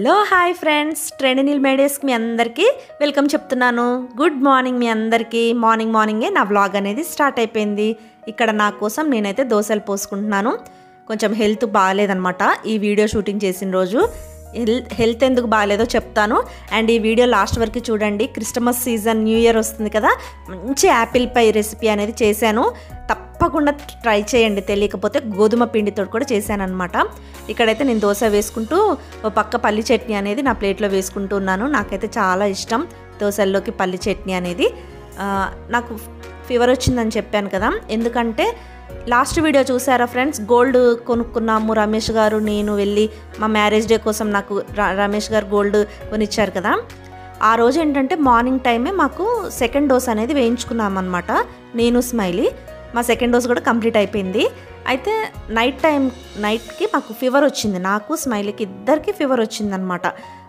hello hi friends ట్రెండినిల్ మేడేస్కి మీ అందరికీ వెల్కమ్ చెప్తున్నాను గుడ్ మార్నింగ్ మీ అందరికీ మార్నింగ్ మార్నింగే నా వ్లాగ్ అనేది స్టార్ట్ అయిపోయింది ఇక్కడ నా కోసం నేనైతే దోశలు పోసుకుంటున్నాను కొంచెం హెల్త్ బాగాలేదనమాట ఈ వీడియో షూటింగ్ చేసిన రోజు హెల్త్ హెల్త్ ఎందుకు బాగాలేదో చెప్తాను అండ్ ఈ వీడియో లాస్ట్ వరకు చూడండి క్రిస్టమస్ సీజన్ న్యూ ఇయర్ వస్తుంది కదా మంచి యాపిల్ పై రెసిపీ అనేది చేశాను తప్పకుండా ట్రై చేయండి తెలియకపోతే గోధుమ పిండితో కూడా చేశాను అనమాట ఇక్కడైతే నేను దోశ వేసుకుంటూ ఓ పక్క పల్లి చట్నీ అనేది నా ప్లేట్లో వేసుకుంటూ ఉన్నాను నాకైతే చాలా ఇష్టం దోశల్లోకి పల్లి చట్నీ అనేది ఆ, నాకు ఫీవర్ వచ్చిందని చెప్పాను కదా ఎందుకంటే లాస్ట్ వీడియో చూసారా ఫ్రెండ్స్ గోల్డ్ కొనుక్కున్నాము రమేష్ గారు నేను వెళ్ళి మా మ్యారేజ్ డే కోసం నాకు ర- రమేష్ గారు గోల్డ్ కొనిచ్చారు కదా ఆ రోజు ఏంటంటే మార్నింగ్ టైమే మాకు సెకండ్ డోస్ అనేది వేయించుకున్నాం అనమాట నేను స్మైలీ మా సెకండ్ డోస్ కూడా కంప్లీట్ అయిపోయింది అయితే నైట్ టైం నైట్కి మాకు ఫీవర్ వచ్చింది నాకు స్మైలీకి ఇద్దరికి ఫీవర్ వచ్చిందనమాట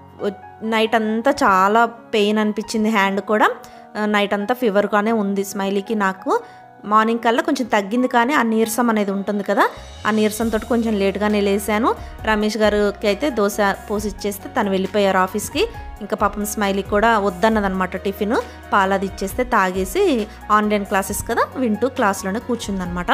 నైట్ అంతా చాలా పెయిన్ అనిపించింది హ్యాండ్ కూడా నైట్ అంతా ఫీవర్గానే ఉంది స్మైలీకి నాకు మార్నింగ్ కల్లా కొంచెం తగ్గింది కానీ ఆ నీరసం అనేది ఉంటుంది కదా ఆ నీరసంతో కొంచెం లేట్గానే లేసాను రమేష్ గారికి అయితే దోశ పోసి ఇచ్చేస్తే తను వెళ్ళిపోయారు ఆఫీస్కి ఇంకా పాపం స్మైలీ కూడా వద్దన్నదనమాట టిఫిన్ పాలది ఇచ్చేస్తే తాగేసి ఆన్లైన్ క్లాసెస్ కదా వింటూ క్లాస్లోనే కూర్చుందనమాట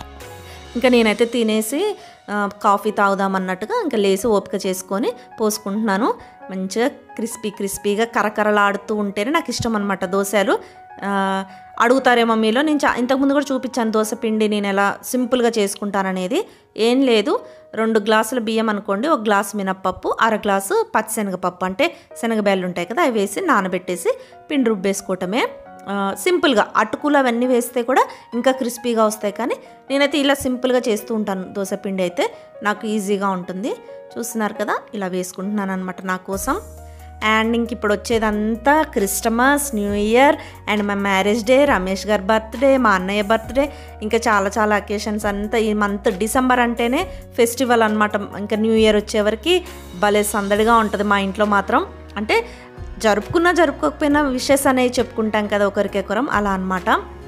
ఇంకా నేనైతే తినేసి ఆ, కాఫీ తాగుదామన్నట్టుగా ఇంకా లేసి ఓపిక చేసుకొని పోసుకుంటున్నాను మంచిగా క్రిస్పీ క్రిస్పీగా కరకరలాడుతూ ఉంటేనే నాకు ఇష్టం అనమాట దోశలు ఆ, అడుగుతారేమో మీలో నేను చా- ఇంతకుముందు కూడా చూపించాను దోశ పిండి నేను ఎలా సింపుల్గా చేసుకుంటాననేది ఏం లేదు రెండు గ్లాసుల బియ్యం అనుకోండి ఒక గ్లాసు మినప్పప్పు అర గ్లాసు పచ్చిశనగపప్పు అంటే శనగబేళ్ళు ఉంటాయి కదా అవి వేసి నానబెట్టేసి పిండి రుబ్బేసుకోవటమే ఆ, సింపుల్గా అటుకులు అవన్నీ వేస్తే కూడా ఇంకా క్రిస్పీగా వస్తాయి కానీ నేనైతే ఇలా సింపుల్గా చేస్తూ ఉంటాను దోశ పిండి అయితే నాకు ఈజీగా ఉంటుంది చూస్తున్నారు కదా ఇలా వేసుకుంటున్నాను అనమాట నా కోసం అండ్ ఇంక ఇప్పుడు వచ్చేదంతా క్రిస్టమస్ న్యూ ఇయర్ అండ్ మా మ్యారేజ్ డే రమేష్ గారి బర్త్డే మా అన్నయ్య బర్త్డే ఇంకా చాలా చాలా అకేషన్స్ అంతా ఈ మంత్ డిసెంబర్ అంటేనే ఫెస్టివల్ అనమాట ఇంకా న్యూ ఇయర్ వచ్చేవరకు భలే సందడిగా ఉంటుంది మా ఇంట్లో మాత్రం అంటే జరుపుకున్నా జరుపుకోకపోయినా విషెస్ అనేవి చెప్పుకుంటాం కదా ఒకరికొకరం అలా అనమాట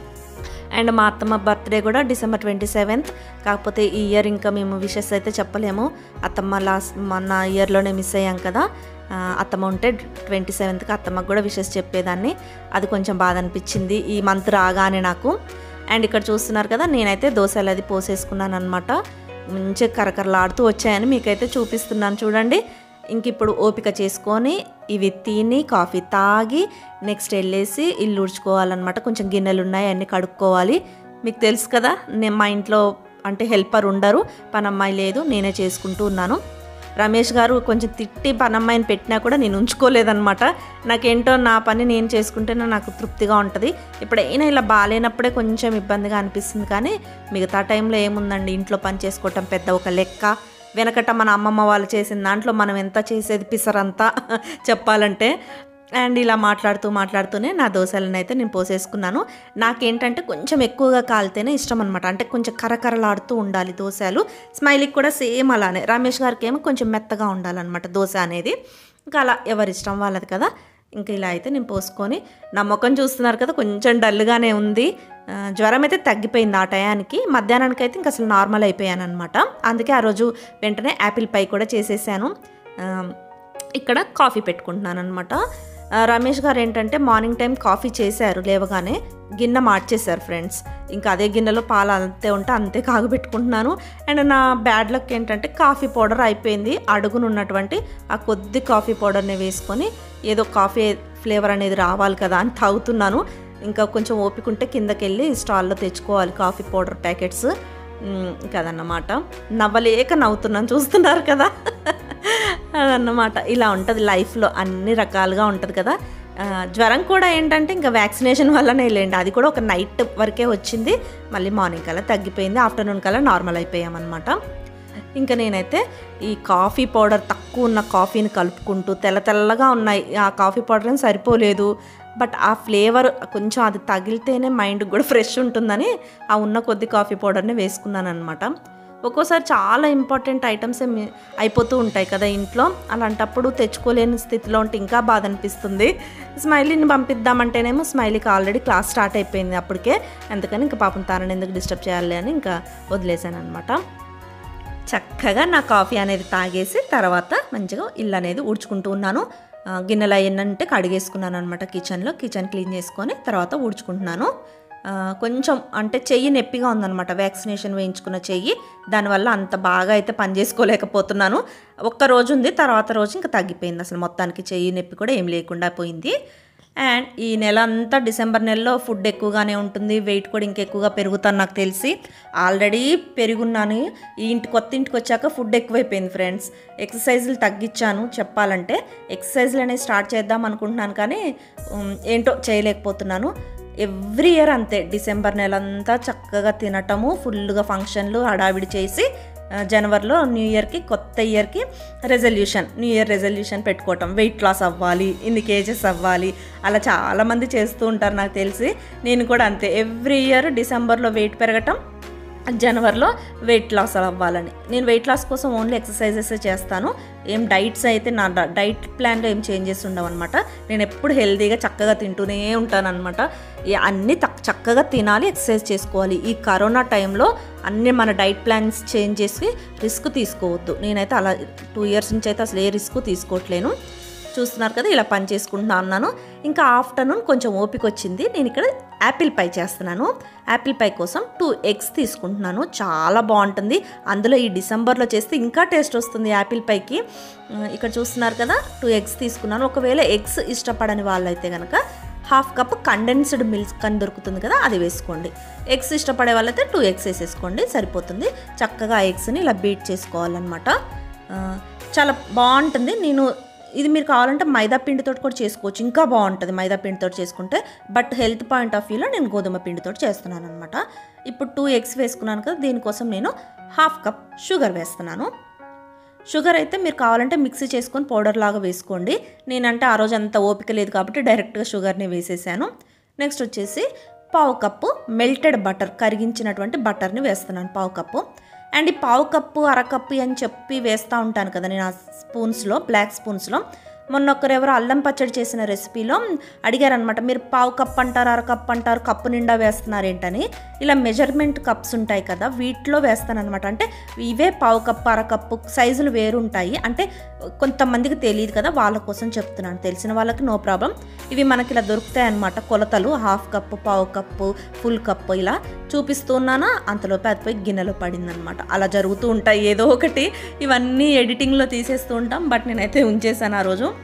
అండ్ మా అత్తమ్మ బర్త్డే కూడా డిసెంబర్ ట్వంటీ సెవెంత్ కాకపోతే ఈ ఇయర్ ఇంకా మేము విషెస్ అయితే చెప్పలేము అత్తమ్మ లాస్ట్ మొన్న ఇయర్లోనే మిస్ అయ్యాం కదా ఆ, అత్తమ్మ ఉంటే ట్వంటీ సెవెంత్కి అత్తమ్మకు కూడా విషెస్ చెప్పేదాన్ని అది కొంచెం బాధ అనిపించింది ఈ మంత్ రాగానే నాకు అండ్ ఇక్కడ చూస్తున్నారు కదా నేనైతే దోశలు అది పోసేసుకున్నాను అనమాట మంచిగా కరకరలాడుతూ వచ్చాయని మీకైతే చూపిస్తున్నాను చూడండి ఇంక ఇప్పుడు ఓపిక చేసుకొని ఇవి తిని కాఫీ తాగి నెక్స్ట్ వెళ్ళేసి ఇల్లు ఊడ్చుకోవాలన్నమాట కొంచెం గిన్నెలు ఉన్నాయి అన్నీ కడుక్కోవాలి మీకు తెలుసు కదా నేను మా ఇంట్లో అంటే హెల్పర్ ఉండరు పనమ్మాయి లేదు నేనే చేసుకుంటూ ఉన్నాను రమేష్ గారు కొంచెం తిట్టి పనమ్మాయిని పెట్టినా కూడా నేను ఉంచుకోలేదన్నమాట నాకేంటో నా పని నేను చేసుకుంటేనే నాకు తృప్తిగా ఉంటుంది ఇప్పుడైనా ఇలా బాగాలేనప్పుడే కొంచెం ఇబ్బందిగా అనిపిస్తుంది కానీ మిగతా టైంలో ఏముందండి ఇంట్లో పని చేసుకోవటం పెద్ద ఒక లెక్క వెనకట మన అమ్మమ్మ వాళ్ళు చేసిన దాంట్లో మనం ఎంత చేసేది పిసరంతా చెప్పాలంటే అండ్ ఇలా మాట్లాడుతూ మాట్లాడుతూనే నా దోశలను అయితే నేను పోసేసుకున్నాను నాకేంటంటే కొంచెం ఎక్కువగా కాలితేనే ఇష్టం అనమాట అంటే కొంచెం కరకరలాడుతూ ఉండాలి దోశలు స్మైలీకి కూడా సేమ్ అలానే రమేష్ గారికి ఏమో కొంచెం మెత్తగా ఉండాలన్నమాట దోశ అనేది ఇంకా అలా ఎవరిష్టం వాళ్ళది కదా ఇంకా ఇలా అయితే నేను పోసుకొని నా ముఖం చూస్తున్నారు కదా కొంచెం డల్గానే ఉంది ఆ, జ్వరం అయితే తగ్గిపోయింది ఆ టయానికి మధ్యాహ్నానికి అయితే ఇంకా అసలు నార్మల్ అయిపోయాను అనమాట అందుకే ఆ రోజు వెంటనే యాపిల్ పై కూడా చేసేసాను ఆ, ఇక్కడ కాఫీ పెట్టుకుంటున్నాను అనమాట రమేష్ గారు ఏంటంటే మార్నింగ్ టైం కాఫీ చేశారు లేవగానే గిన్నె మార్చేశారు ఫ్రెండ్స్ ఇంకా అదే గిన్నెలో పాలు అంతే ఉంటే అంతే కాగబెట్టుకుంటున్నాను అండ్ నా బ్యాడ్ లక్ ఏంటంటే కాఫీ పౌడర్ అయిపోయింది అడుగున ఉన్నటువంటి ఆ కొద్ది కాఫీ పౌడర్ని వేసుకొని ఏదో కాఫీ ఫ్లేవర్ అనేది రావాలి కదా అని తాగుతున్నాను ఇంకా కొంచెం ఓపిక ఉంటే కిందకి వెళ్ళి స్టాల్లో తెచ్చుకోవాలి కాఫీ పౌడర్ ప్యాకెట్స్ మ్, ఇంకా అదన్నమాట నవ్వలేక నవ్వుతున్నాను చూస్తున్నారు కదా అదన్నమాట ఇలా ఉంటుంది లైఫ్లో అన్ని రకాలుగా ఉంటుంది కదా ఆ, జ్వరం కూడా ఏంటంటే ఇంకా వ్యాక్సినేషన్ వల్లనే లేండి అది కూడా ఒక నైట్ వరకే వచ్చింది మళ్ళీ మార్నింగ్ కల్లా తగ్గిపోయింది ఆఫ్టర్నూన్ కల్లా నార్మల్ అయిపోయామన్నమాట ఇంకా నేనైతే ఈ కాఫీ పౌడర్ తక్కువ ఉన్న కాఫీని కలుపుకుంటూ తెల్ల తెల్లగా ఉన్నాయి ఆ కాఫీ పౌడర్ ఏం సరిపోలేదు బట్ ఆ ఫ్లేవర్ కొంచెం అది తగిలితేనే మైండ్కి కూడా ఫ్రెష్ ఉంటుందని ఆ ఉన్న కొద్ది కాఫీ పౌడర్ని వేసుకున్నాను అనమాట ఒక్కోసారి చాలా ఇంపార్టెంట్ ఐటమ్స్ అయిపోతూ ఉంటాయి కదా ఇంట్లో అలాంటప్పుడు తెచ్చుకోలేని స్థితిలో ఉంటే ఇంకా బాధ అనిపిస్తుంది స్మైలీని పంపిద్దామంటేనేమో స్మైలీకి ఆల్రెడీ క్లాస్ స్టార్ట్ అయిపోయింది అప్పటికే అందుకని ఇంకా పాపం తనని ఎందుకు డిస్టర్బ్ చేయాలి అని ఇంకా వదిలేశాను అనమాట చక్కగా నా కాఫీ అనేది తాగేసి తర్వాత మంచిగా ఇల్లు అనేది ఊడ్చుకుంటూ ఉన్నాను ఆ, గిన్నెలు అయ్యిందంటే కడిగేసుకున్నాను అనమాట కిచెన్లో కిచెన్ క్లీన్ చేసుకొని తర్వాత ఊడ్చుకుంటున్నాను ఆ, కొంచెం అంటే చెయ్యి నొప్పిగా ఉందన్నమాట వ్యాక్సినేషన్ వేయించుకున్న చెయ్యి దానివల్ల అంత బాగా అయితే పని చేసుకోలేకపోతున్నాను ఒక్క రోజు ఉంది తర్వాత రోజు ఇంకా తగ్గిపోయింది అసలు మొత్తానికి చెయ్యి నొప్పి కూడా ఏం లేకుండా పోయింది అండ్ ఈ నెల అంతా డిసెంబర్ నెలలో ఫుడ్ ఎక్కువగానే ఉంటుంది వెయిట్ కూడా ఇంకెక్కువగా పెరుగుతాను నాకు తెలిసి ఆల్రెడీ పెరుగున్నాను ఈ ఇంటి కొత్త ఇంటికి వచ్చాక ఫుడ్ ఎక్కువైపోయింది ఫ్రెండ్స్ ఎక్సర్సైజులు తగ్గించాను చెప్పాలంటే ఎక్సర్సైజులు అనేవి స్టార్ట్ చేద్దాం అనుకుంటున్నాను కానీ ఉమ్, ఏంటో చేయలేకపోతున్నాను ఎవ్రీ ఇయర్ అంతే డిసెంబర్ నెల అంతా చక్కగా తినటము ఫుల్గా ఫంక్షన్లు హడావిడి చేసి ఆ, జనవరిలో న్యూ ఇయర్కి కొత్త ఇయర్కి రెజల్యూషన్ న్యూ ఇయర్ రెజల్యూషన్ పెట్టుకోవటం వెయిట్ లాస్ అవ్వాలి ఇన్ని కేజెస్ అవ్వాలి అలా చాలామంది చేస్తూ ఉంటారు నాకు తెలిసి నేను కూడా అంతే ఎవ్రీ ఇయర్ డిసెంబర్లో వెయిట్ పెరగటం జనవరిలో వెయిట్ లాస్ అవ్వాలని నేను వెయిట్ లాస్ కోసం ఓన్లీ ఎక్సర్సైజెస్ చేస్తాను ఏం డైట్స్ అయితే నా డ- డైట్ ప్లాన్లో ఏం చేంజెస్ ఉండవు అనమాట నేను ఎప్పుడు హెల్తీగా చక్కగా తింటూనే ఉంటాను అనమాట అన్నీ తక్- చక్కగా తినాలి ఎక్సర్సైజ్ చేసుకోవాలి ఈ కరోనా టైంలో అన్నీ మన డైట్ ప్లాన్స్ చేంజ్ చేసి రిస్క్ తీసుకోవద్దు నేనైతే అలా టూ ఇయర్స్ నుంచి అయితే అసలు ఏ రిస్క్ తీసుకోవట్లేను చూస్తున్నారు కదా ఇలా పని చేసుకుంటా ఉన్నాను ఇంకా ఆఫ్టర్నూన్ కొంచెం ఓపిక వచ్చింది నేను ఇక్కడ యాపిల్ పై చేస్తున్నాను యాపిల్ పై కోసం టూ ఎగ్స్ తీసుకుంటున్నాను చాలా బాగుంటుంది అందులో ఈ డిసెంబర్లో చేస్తే ఇంకా టేస్ట్ వస్తుంది యాపిల్ పైకి ఉమ్, ఇక్కడ చూస్తున్నారు కదా టూ ఎగ్స్ తీసుకున్నాను ఒకవేళ ఎగ్స్ ఇష్టపడని వాళ్ళైతే కనుక హాఫ్ కప్ కండెన్స్డ్ మిల్క్ అని దొరుకుతుంది కదా అది వేసుకోండి ఎగ్స్ ఇష్టపడే వాళ్ళైతే టూ ఎగ్స్ వేసేసుకోండి సరిపోతుంది చక్కగా ఆ ఎగ్స్ని ఇలా బీట్ చేసుకోవాలన్నమాట ఆ, చాలా బాగుంటుంది నేను ఇది మీరు కావాలంటే మైదా పిండితో కూడా చేసుకోవచ్చు ఇంకా బాగుంటుంది మైదా పిండితో చేసుకుంటే బట్ హెల్త్ పాయింట్ ఆఫ్ వ్యూలో నేను గోధుమ పిండితో చేస్తున్నాను అనమాట ఇప్పుడు టూ ఎగ్స్ వేసుకున్నాను కదా దీనికోసం నేను హాఫ్ కప్ షుగర్ వేస్తున్నాను షుగర్ అయితే మీరు కావాలంటే మిక్సీ చేసుకొని పౌడర్ లాగా వేసుకోండి నేనంటే ఆ రోజు అంత ఓపిక లేదు కాబట్టి డైరెక్ట్గా షుగర్ని వేసేసాను నెక్స్ట్ వచ్చేసి పావు కప్పు మెల్టెడ్ బటర్ కరిగించినటువంటి బటర్ని వేస్తున్నాను పావు కప్పు అండ్ ఈ పావు కప్పు అరకప్పు అని చెప్పి వేస్తూ ఉంటాను కదా నేను ఆ స్పూన్స్లో బ్లాక్ స్పూన్స్లో మొన్న ఒకరు ఎవరో అల్లం పచ్చడి చేసిన రెసిపీలో అడిగారనమాట మీరు పావు కప్ అంటారు అరకప్ అంటారు కప్పు నిండా వేస్తున్నారు ఏంటని ఇలా మెజర్మెంట్ కప్స్ ఉంటాయి కదా వీటిలో వేస్తానన్నమాట అంటే ఇవే పావు కప్పు అరకప్పు సైజులు వేరు ఉంటాయి అంటే కొంతమందికి తెలియదు కదా వాళ్ళ కోసం చెప్తున్నాను తెలిసిన వాళ్ళకి నో ప్రాబ్లం ఇవి మనకి ఇలా దొరుకుతాయి అన్నమాట కొలతలు హాఫ్ కప్పు పావు కప్పు ఫుల్ కప్పు ఇలా చూపిస్తున్నానా అంతలోపే అది పోయి గిన్నెలో పడిందనమాట అలా జరుగుతూ ఉంటాయి ఏదో ఒకటి ఇవన్నీ ఎడిటింగ్లో తీసేస్తూ ఉంటాం బట్ నేనైతే ఉంచేసాను ఆ రోజు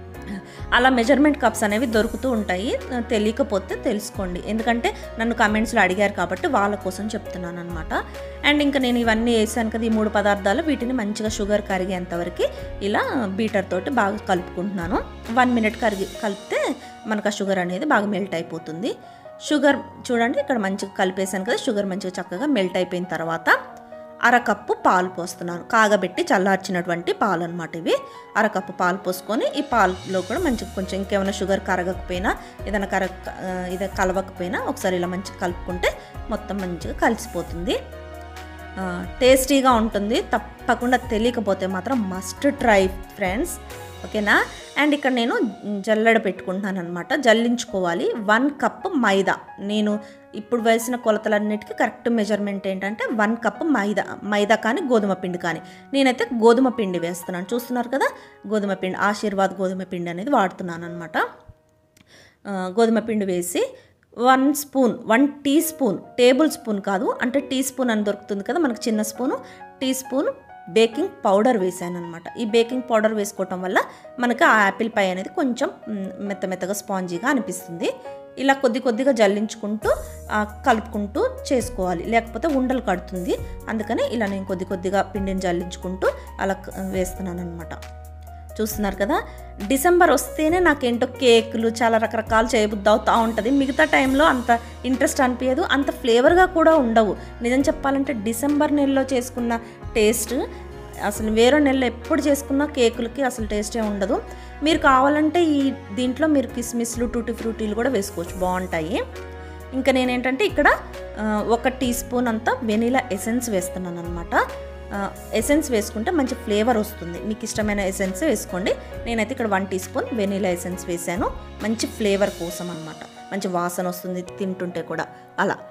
అలా మెజర్మెంట్ కప్స్ అనేవి దొరుకుతూ ఉంటాయి తెలియకపోతే తెలుసుకోండి ఎందుకంటే నన్ను కమెంట్స్లో అడిగారు కాబట్టి వాళ్ళ కోసం చెప్తున్నాను అనమాట అండ్ ఇంకా నేను ఇవన్నీ వేసాను కదా ఈ మూడు పదార్థాలు వీటిని మంచిగా షుగర్ కరిగేంత వరకు ఇలా బీటర్ తోటి బాగా కలుపుకుంటున్నాను వన్ మినిట్ కరిగి కలిపితే మనకు ఆ షుగర్ అనేది బాగా మెల్ట్ అయిపోతుంది షుగర్ చూడండి ఇక్కడ మంచిగా కలిపేసాను కదా షుగర్ మంచిగా చక్కగా మెల్ట్ అయిపోయిన తర్వాత అరకప్పు పాలు పోస్తున్నాను కాగబెట్టి చల్లార్చినటువంటి పాలు అనమాట ఇవి అరకప్పు పాలు పోసుకొని ఈ పాలలో కూడా మంచిగా కొంచెం ఇంకేమైనా షుగర్ కరగకపోయినా ఏదైనా కరగ ఆ, ఇది కలవకపోయినా ఒకసారి ఇలా మంచిగా కలుపుకుంటే మొత్తం మంచిగా కలిసిపోతుంది ఆ, టేస్టీగా ఉంటుంది తప్పకుండా తెలియకపోతే మాత్రం మస్ట్ ట్రై ఫ్రెండ్స్ ఓకేనా అండ్ ఇక్కడ నేను జల్లెడ పెట్టుకుంటున్నాను అనమాట జల్లించుకోవాలి వన్ కప్ మైదా నేను ఇప్పుడు వేసిన కొలతలన్నిటికీ కరెక్ట్ మెజర్మెంట్ ఏంటంటే వన్ కప్ మైదా మైదా కానీ గోధుమ పిండి కానీ నేనైతే గోధుమ పిండి వేస్తున్నాను చూస్తున్నారు కదా గోధుమ పిండి ఆశీర్వాద్ గోధుమ పిండి అనేది వాడుతున్నాను అనమాట ఆ, గోధుమ పిండి వేసి one spoon one teaspoon tablespoon కాదు అంటే టీ స్పూన్ అని దొరుకుతుంది కదా మనకు చిన్న spoon teaspoon baking powder వేసాను అనమాట ఈ బేకింగ్ పౌడర్ వేసుకోవటం వల్ల మనకు ఆ యాపిల్ పై అనేది కొంచెం మ్, మెత్త మెత్తగా స్పాంజీగా అనిపిస్తుంది ఇలా కొద్ది కొద్దిగా జల్లించుకుంటూ ఆ, కలుపుకుంటూ చేసుకోవాలి లేకపోతే ఉండలు కడుతుంది అందుకని ఇలా నేను కొద్ది కొద్దిగా పిండిని జల్లించుకుంటూ అలా క- వేస్తున్నాను అనమాట చూస్తున్నారు కదా డిసెంబర్ వస్తేనే నాకేంటో కేకులు చాలా రకరకాలు చేయబుద్ధి అవుతూ ఉంటుంది మిగతా టైంలో అంత ఇంట్రెస్ట్ అనిపించదు అంత ఫ్లేవర్గా కూడా ఉండవు నిజం చెప్పాలంటే డిసెంబర్ నెలలో చేసుకున్న టేస్ట్ అసలు వేరే నెలలో ఎప్పుడు చేసుకున్న కేకులకి అసలు టేస్టే ఉండదు మీరు కావాలంటే ఈ దీంట్లో మీరు కిస్మిస్లు టూటీ ఫ్రూటీలు కూడా వేసుకోవచ్చు బాగుంటాయి ఇంకా నేనేంటంటే ఇక్కడ ఆ, ఒక టీ స్పూన్ అంతా వెనీలా ఎసెన్స్ వేస్తున్నాను అనమాట ఎసెన్స్ వేసుకుంటే మంచి ఫ్లేవర్ వస్తుంది మీకు ఇష్టమైన ఎసెన్స్ వేసుకోండి నేనైతే ఇక్కడ one teaspoon vanilla essence వేసాను మంచి ఫ్లేవర్ కోసం అనమాట మంచి వాసన వస్తుంది తింటుంటే కూడా అలా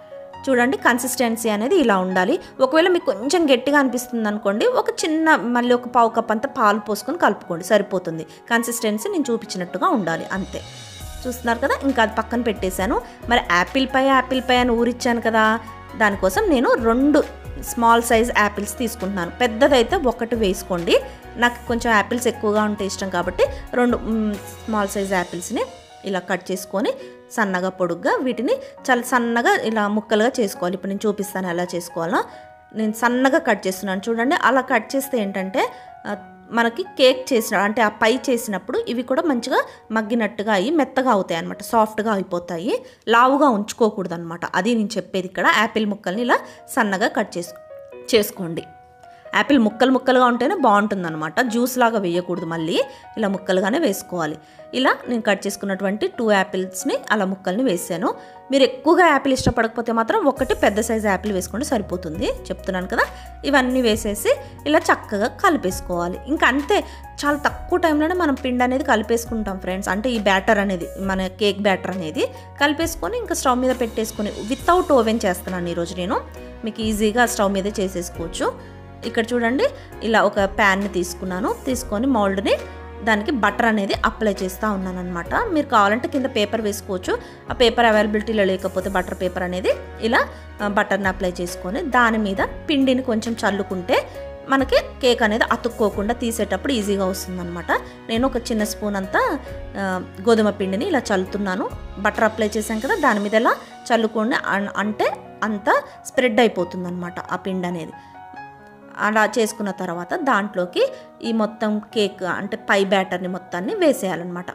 చూడండి కన్సిస్టెన్సీ అనేది ఇలా ఉండాలి ఒకవేళ మీకు కొంచెం గట్టిగా అనిపిస్తుంది అనుకోండి ఒక చిన్న మళ్ళీ ఒక పావు కప్ అంతా పాలు పోసుకొని కలుపుకోండి సరిపోతుంది కన్సిస్టెన్సీ నేను చూపించినట్టుగా ఉండాలి అంతే చూస్తున్నారు కదా ఇంకా అది పక్కన పెట్టేశాను మరి యాపిల్ పై యాపిల్ పై అని ఊరిచ్చాను కదా దానికోసం నేను రెండు స్మాల్ సైజ్ యాపిల్స్ తీసుకుంటున్నాను పెద్దదైతే ఒకటి వేసుకోండి నాకు కొంచెం యాపిల్స్ ఎక్కువగా ఉంటే ఇష్టం కాబట్టి రెండు మ్, స్మాల్ సైజ్ యాపిల్స్ని ఇలా కట్ చేసుకొని సన్నగా పొడుగ్గా వీటిని చాలా సన్నగా ఇలా ముక్కలుగా చేసుకోవాలి ఇప్పుడు నేను చూపిస్తాను ఎలా చేసుకోవాలో నేను సన్నగా కట్ చేస్తున్నాను చూడండి అలా కట్ చేస్తే ఏంటంటే ఆ, మనకి కేక్ చేసిన అంటే ఆ పై చేసినప్పుడు ఇవి కూడా మంచిగా మగ్గినట్టుగా అయ్యి మెత్తగా అవుతాయి అనమాట సాఫ్ట్గా అయిపోతాయి లావుగా ఉంచుకోకూడదు అనమాట అది నేను చెప్పేది ఇక్కడ యాపిల్ ముక్కల్ని ఇలా సన్నగా కట్ చేసు చేసుకోండి యాపిల్ ముక్కలు ముక్కలుగా ఉంటేనే బాగుంటుంది అనమాట జ్యూస్ లాగా వేయకూడదు మళ్ళీ ఇలా ముక్కలుగానే వేసుకోవాలి ఇలా నేను కట్ చేసుకున్నటువంటి టూ యాపిల్స్ని అలా ముక్కల్ని వేసాను మీరు ఎక్కువగా యాపిల్ ఇష్టపడకపోతే మాత్రం ఒకటి పెద్ద సైజు యాపిల్ వేసుకుంటే సరిపోతుంది చెప్తున్నాను కదా ఇవన్నీ వేసేసి ఇలా చక్కగా కలిపేసుకోవాలి ఇంకా అంతే చాలా తక్కువ టైంలోనే మనం పిండి అనేది కలిపేసుకుంటాం ఫ్రెండ్స్ అంటే ఈ బ్యాటర్ అనేది మన కేక్ బ్యాటర్ అనేది కలిపేసుకొని ఇంకా స్టవ్ మీద పెట్టేసుకొని వితౌట్ ఓవెన్ చేస్తున్నాను ఈరోజు నేను మీకు ఈజీగా స్టవ్ మీదే చేసేసుకోవచ్చు ఇక్కడ చూడండి ఇలా ఒక ప్యాన్ని తీసుకున్నాను తీసుకొని మౌల్డ్ని దానికి బటర్ అనేది అప్లై చేస్తూ ఉన్నాను అనమాట మీరు కావాలంటే కింద పేపర్ వేసుకోవచ్చు ఆ పేపర్ అవైలబిలిటీలో లేకపోతే బటర్ పేపర్ అనేది ఇలా ఆ, బటర్ని అప్లై చేసుకొని దాని మీద పిండిని కొంచెం చల్లుకుంటే మనకి కేక్ అనేది అతుక్కోకుండా తీసేటప్పుడు ఈజీగా వస్తుందన్నమాట నేను ఒక చిన్న స్పూన్ అంతా ఆ, గోధుమ పిండిని ఇలా చల్లుతున్నాను బటర్ అప్లై చేశాం కదా దాని మీద ఇలా చల్లుకోండి అన్- అంటే అంతా స్ప్రెడ్ అయిపోతుంది అనమాట ఆ పిండి అనేది అలా చేసుకున్న తర్వాత దాంట్లోకి ఈ మొత్తం కేక్ అంటే పై బ్యాటర్ని మొత్తాన్ని వేసేయాలన్నమాట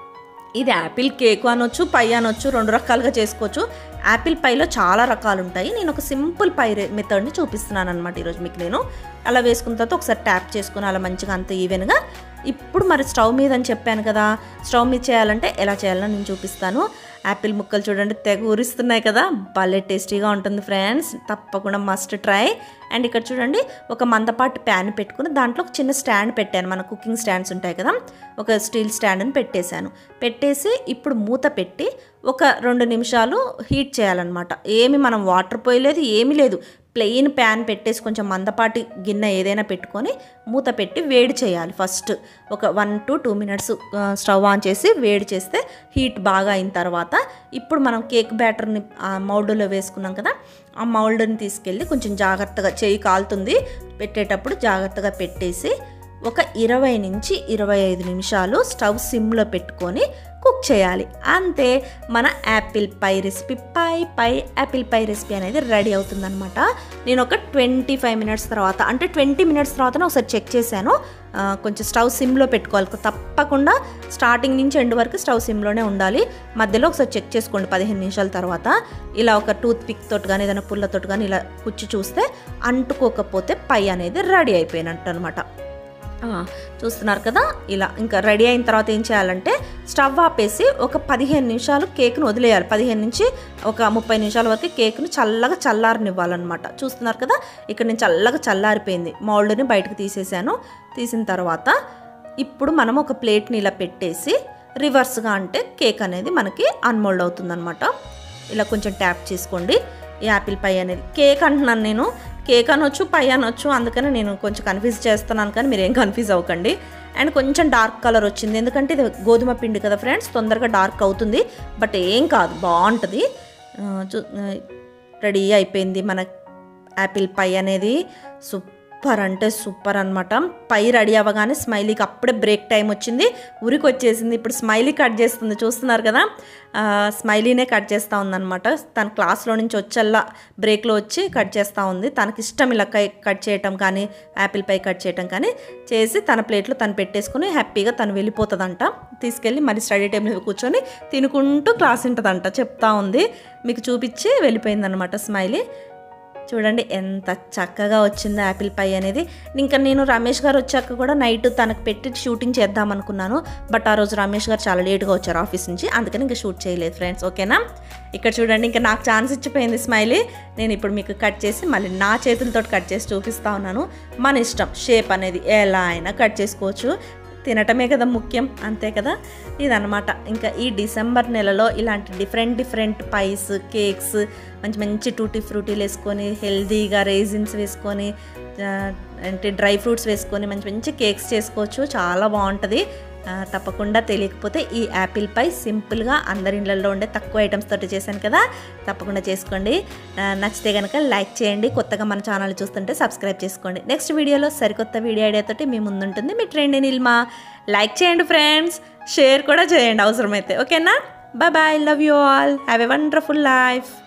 ఇది యాపిల్ కేక్ అనొచ్చు పై అనొచ్చు రెండు రకాలుగా చేసుకోవచ్చు యాపిల్ పైలో చాలా రకాలు ఉంటాయి నేను ఒక సింపుల్ పై రె- మెథడ్ని చూపిస్తున్నాను అనమాట ఈరోజు మీకు నేను అలా వేసుకున్న తర్వాత ఒకసారి ట్యాప్ చేసుకుని అలా మంచిగా అంత ఈవెన్గా ఇప్పుడు మరి స్టవ్ మీద అని చెప్పాను కదా స్టవ్ మీద చేయాలంటే ఎలా చేయాలో నేను చూపిస్తాను యాపిల్ ముక్కలు చూడండి తెగ ఊరిస్తున్నాయి కదా భలే టేస్టీగా ఉంటుంది ఫ్రెండ్స్ తప్పకుండా మస్ట్ ట్రై అండ్ ఇక్కడ చూడండి ఒక మందపాటి ప్యాన్ పెట్టుకుని దాంట్లో ఒక చిన్న స్టాండ్ పెట్టాను మన కుకింగ్ స్టాండ్స్ ఉంటాయి కదా ఒక స్టీల్ స్టాండ్ని పెట్టేశాను పెట్టేసి ఇప్పుడు మూత పెట్టి ఒక రెండు నిమిషాలు హీట్ చేయాలన్నమాట ఏమి మనం వాటర్ పోయలేదు ఏమీ లేదు ప్లెయిన్ ప్యాన్ పెట్టేసి కొంచెం మందపాటి గిన్నె ఏదైనా పెట్టుకొని మూత పెట్టి వేడి చేయాలి ఫస్ట్ ఒక one two two minutes stove on చేసి వేడి చేస్తే హీట్ బాగా అయిన తర్వాత ఇప్పుడు మనం కేక్ బ్యాటర్ని ఆ మౌల్డ్లో వేసుకున్నాం కదా ఆ మౌల్డ్ని తీసుకెళ్ళి కొంచెం జాగ్రత్తగా చేయి కాలుతుంది పెట్టేటప్పుడు జాగ్రత్తగా పెట్టేసి ఒక ఇరవై నుంచి ఇరవై ఐదు నిమిషాలు స్టవ్ సిమ్లో పెట్టుకొని కుక్ చేయాలి అంతే మన apple pie recipe pie pie apple pie recipe అనేది రెడీ అవుతుందన్నమాట నేను ఒక ట్వంటీ ఫైవ్ మినిట్స్ తర్వాత అంటే ట్వంటీ మినిట్స్ తర్వాతనే ఒకసారి చెక్ చేశాను ఆ, కొంచెం స్టవ్ సిమ్లో పెట్టుకోవాలి తప్పకుండా స్టార్టింగ్ నుంచి ఎండ్ వరకు స్టవ్ సిమ్లోనే ఉండాలి మధ్యలో ఒకసారి చెక్ చేసుకోండి పదిహేను నిమిషాల తర్వాత ఇలా ఒక టూత్ పిక్ తోటి కానీ ఏదైనా పుల్లతోటి కానీ ఇలా కుచ్చి చూస్తే అంటుకోకపోతే పై అనేది రెడీ అయిపోయినట్టు అనమాట ఆ, చూస్తున్నారు కదా ఇలా ఇంకా రెడీ అయిన తర్వాత ఏం చేయాలంటే స్టవ్ ఆపేసి ఒక పదిహేను నిమిషాలు కేక్ను వదిలేయాలి పదిహేను నుంచి ఒక ముప్పై నిమిషాల వరకు కేక్ను చల్లగా చల్లారనివ్వాలన్నమాట చూస్తున్నారు కదా ఇక్కడ నేను చల్లగా చల్లారిపోయింది మౌల్డ్ని బయటకు తీసేసాను తీసిన తర్వాత ఇప్పుడు మనం ఒక ప్లేట్ని ఇలా పెట్టేసి రివర్స్గా అంటే కేక్ అనేది మనకి అన్మోల్డ్ అవుతుందన్నమాట ఇలా కొంచెం ట్యాప్ చేసుకోండి ఈ యాపిల్ పై అనేది కేక్ అంటున్నాను నేను కేక్ అనొచ్చు పై అనొచ్చు అందుకని నేను కొంచెం కన్ఫ్యూజ్ చేస్తున్నాను కానీ మీరు ఏం కన్ఫ్యూజ్ అవ్వకండి అండ్ కొంచెం డార్క్ కలర్ వచ్చింది ఎందుకంటే ఇది గోధుమ పిండి కదా ఫ్రెండ్స్ తొందరగా డార్క్ అవుతుంది బట్ ఏం కాదు బాగుంటుంది ఆ, చూ రెడీ అయిపోయింది మన యాపిల్ పై అనేది సూపర్ అంటే సూపర్ అనమాట పై రెడీ అవ్వగానే స్మైలీకి అప్పుడే బ్రేక్ టైం వచ్చింది ఉరికి వచ్చేసింది ఇప్పుడు స్మైలీ కట్ చేస్తుంది చూస్తున్నారు కదా ఆ, స్మైలీనే కట్ చేస్తూ ఉందన్నమాట తన క్లాస్లో నుంచి వచ్చేలా బ్రేక్లో వచ్చి కట్ చేస్తూ ఉంది తనకి ఇష్టం ఇలా కై కట్ చేయటం కానీ యాపిల్ పై కట్ చేయటం కానీ చేసి తన ప్లేట్లో తను పెట్టేసుకుని హ్యాపీగా తను వెళ్ళిపోతుందంట తీసుకెళ్ళి మరి స్టడీ టైంలో కూర్చొని తినుకుంటూ క్లాస్ ఉంటుందంట చెప్తా ఉంది మీకు చూపించి వెళ్ళిపోయిందనమాట స్మైలీ చూడండి ఎంత చక్కగా వచ్చిందో యాపిల్ పై అనేది ఇంకా నేను రమేష్ గారు వచ్చాక కూడా నైట్ తనకు పెట్టి షూటింగ్ చేద్దాం అనుకున్నాను బట్ ఆ రోజు రమేష్ గారు చాలా లేట్గా వచ్చారు ఆఫీస్ నుంచి అందుకని ఇంకా షూట్ చేయలేదు ఫ్రెండ్స్ ఓకేనా ఇక్కడ చూడండి ఇంకా నాకు ఛాన్స్ ఇచ్చిపోయింది స్మైలీ నేను ఇప్పుడు మీకు కట్ చేసి మళ్ళీ నా చేతులతో కట్ చేసి చూపిస్తా ఉన్నాను మన ఇష్టం షేప్ అనేది ఎలా అయినా కట్ చేసుకోవచ్చు తినటమే కదా ముఖ్యం అంతే కదా ఇదనమాట ఇంకా ఈ డిసెంబర్ నెలలో ఇలాంటి డిఫరెంట్ డిఫరెంట్ పైస్ కేక్స్ మంచి మంచి టూటీ ఫ్రూటీలు వేసుకొని హెల్దీగా రేజిన్స్ వేసుకొని ఆ, అంటే డ్రై ఫ్రూట్స్ వేసుకొని మంచి మంచి కేక్స్ చేసుకోవచ్చు చాలా బాగుంటుంది ఆ, తప్పకుండా తెలియకపోతే ఈ యాపిల్ పై సింపుల్గా అందరి ఇళ్ళల్లో ఉండే తక్కువ ఐటమ్స్ తోటి చేశాను కదా తప్పకుండా చేసుకోండి ఆ, నచ్చితే కనుక లైక్ చేయండి కొత్తగా మన ఛానల్ చూస్తుంటే సబ్స్క్రైబ్ చేసుకోండి నెక్స్ట్ వీడియోలో సరికొత్త వీడియో ఐడియాతోటి మీ ముందుంటుంది మీ ట్రెండ్ నిల్మా లైక్ చేయండి ఫ్రెండ్స్ షేర్ కూడా చేయండి అవసరమైతే ఓకేనా bye bye love you all have a wonderful life